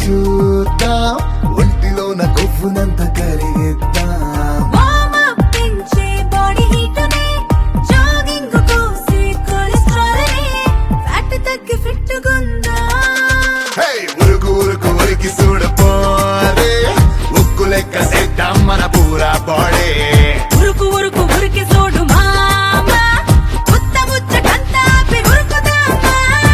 చూద్దాం ఒంటిలోన కొవ్వునంత కరిగిద్దాం వార్మప్ పెంచే బాడీ హీటునే జాగింగ్ కోసి కొలెస్ట్రాల్ని ఫ్యాట్ తగ్గి ఫిట్ గుందా హే ఉరుకు ఉరుకు ఉరికి చూడపోరే ఉక్కు లెక్క సెట్టాం మన పూరా బాడీ ఉరుకు ఉరుకు ఉరికి చూడు మామ ముత్త ముచ్చటంతా ఆపి ఉరుకుదామా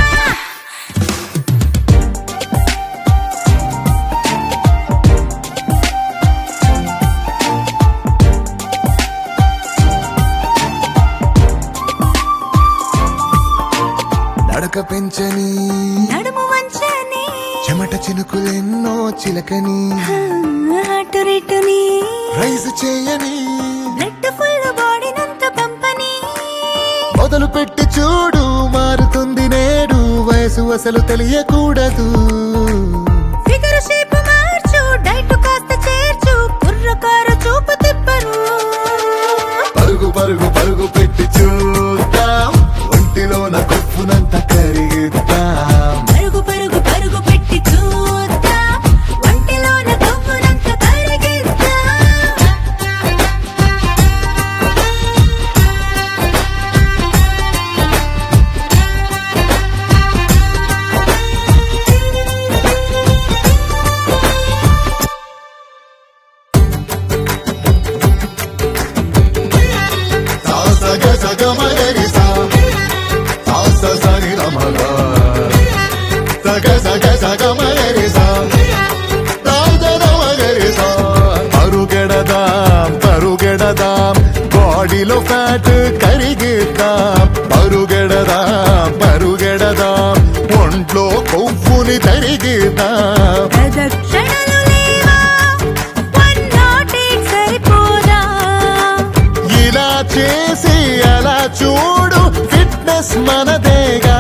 నడక పెంచని నడుము వంచని చెమట చినుకులెన్నో చిలకని అటు రిటుని రైస్ చేయని బ్లడ్ ఫుల్ బాడీనంత పంపని మొదలు పెట్టి చూడు మారుతుంది నేడు వయసు అసలు తెలియకూడదు ఫిగర్ షేప్ మార్చు డైట్ కాస్త చేర్చు కుర్రకారు చూపు తిప్పరు పరుగు పరుగు పరుగు పెట్టి చూద్దాం ఒంటిలోన కొప్పునంత కరిగిద్దాం పరుగు పరుగు పరుగు పెట్టి చూద్దా వంటిలోన కొవ్వునంత కరిగిద్దా సాస గస గమగరి సా సాస సని రమగ సగ సగ సగ మగరి సా దాద రమగరి సా పరుగెడదాం పరుగెడదాం బాడీలో ఫ్యాట్ కరిగిద్దాం పరుగెడదాం పరుగెడదాం ఒంట్లో కొవ్వుని తరిగిద్దాం ప్రదక్షిణలు లేవా వన్ నాట్ ఎయిట్ సరిపోదా ఇలా చేసి అలా చూడు ఫిట్నెస్ మనదేగా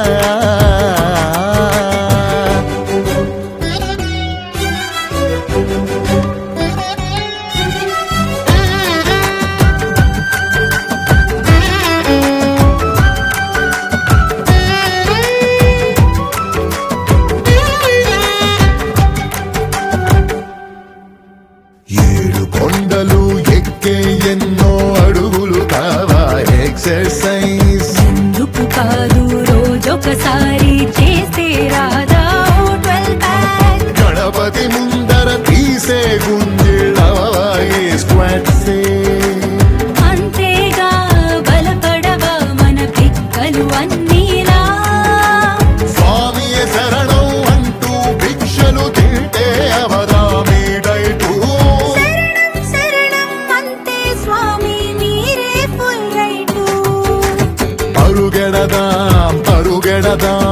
ఏడు కొండలు ఎక్కే ఎన్నో అడుగులు కావా ఎక్సర్సైజ్ ఎందుకు కాదు రోజొకసారి చేస్తే రాదా ట్వెల్వ్ ప్యాక్ గణపతి ముందర తీసే గుంజిళ్ళవా స్క్వాట్సే అంతేగా బలపడవా మన పిక్కలు అన్నీలా స్వామియ శరణం అంటూ భిక్షలు తింటే అవదామి డైటు శరణం శరణం అంతే స్వామి మీరే ఫుల్ రైటు పరుగెడదాం పరుగెడదాం